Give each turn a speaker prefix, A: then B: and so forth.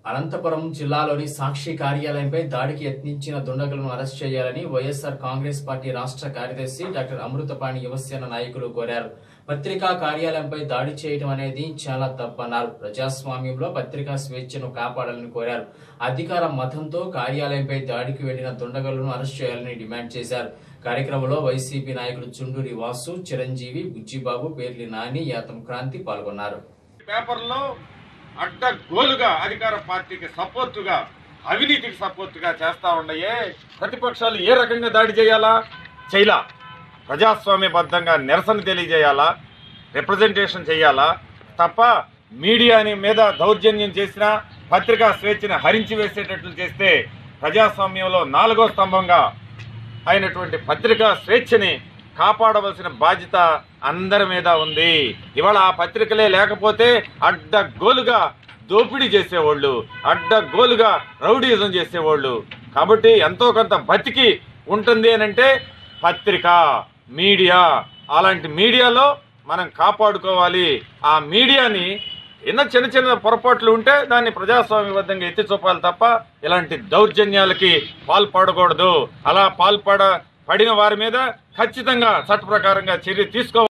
A: అనంతపురం జిల్లాలోని సాక్షి కార్యాలయంపై దాడికి యత్నించిన దుండగులను అరెస్ట్ చేయాలని వైఎస్ఆర్ కాంగ్రెస్ పార్టీ రాష్ట్ర కార్యదర్శి డాక్టర్ అమృతపాణి యువసేన నాయకులు కోరారు పత్రికా కార్యాలయంపై దాడి చేయడం అనేది చాలా తప్పన్నారు ప్రజాస్వామ్యంలో పత్రికా స్వేచ్ఛను కాపాడాలని కోరారు అధికార మతంతో కార్యాలయంపై దాడికి వెళ్లిన దుండగులను అరెస్ట్ చేయాలని డిమాండ్ చేశారు కార్యక్రమంలో వైసీపీ నాయకులు చుండూరి వాసు చిరంజీవి బుజ్జిబాబు పేర్లి నాని యాతం క్రాంతి పాల్గొన్నారు
B: పేపర్లో అడ్డగోలుగా అధికార పార్టీకి సపోర్టుగా అవినీతికి సపోర్టుగా చేస్తా ఉండయే ప్రతిపక్షాలు ఏ రకంగా దాడి చేయాలా చేయలా ప్రజాస్వామ్యబద్ధంగా నిరసన తెలియజేయాలా రిప్రజెంటేషన్ చేయాలా తప్ప మీడియాని మీద దౌర్జన్యం చేసినా పత్రికా స్వేచ్ఛని హరించి వేసేటట్లు చేస్తే ప్రజాస్వామ్యంలో నాలుగో స్తంభంగా అయినటువంటి పత్రికా స్వేచ్ఛని కాపాడవలసిన బాధ్యత అందరి మీద ఉంది ఇవాళ ఆ పత్రికలే లేకపోతే అడ్డగోలుగా దోపిడీ చేసేవాళ్ళు అడ్డగోలుగా రౌడీజం చేసేవాళ్ళు కాబట్టి ఎంతో కొంత బతికి ఉంటుంది అని అంటే పత్రిక మీడియా అలాంటి మీడియాలో మనం కాపాడుకోవాలి ఆ మీడియాని ఎన్నో చిన్న చిన్న పొరపాట్లు ఉంటే దాన్ని ప్రజాస్వామ్యబద్ధంగా ఎత్తి చూపాలి తప్ప ఇలాంటి దౌర్జన్యాలకి పాల్పడకూడదు అలా పాల్పడ పడిన వారి మీద ఖచ్చితంగా చట్ట ప్రకారంగా చర్య తీసుకోవాలి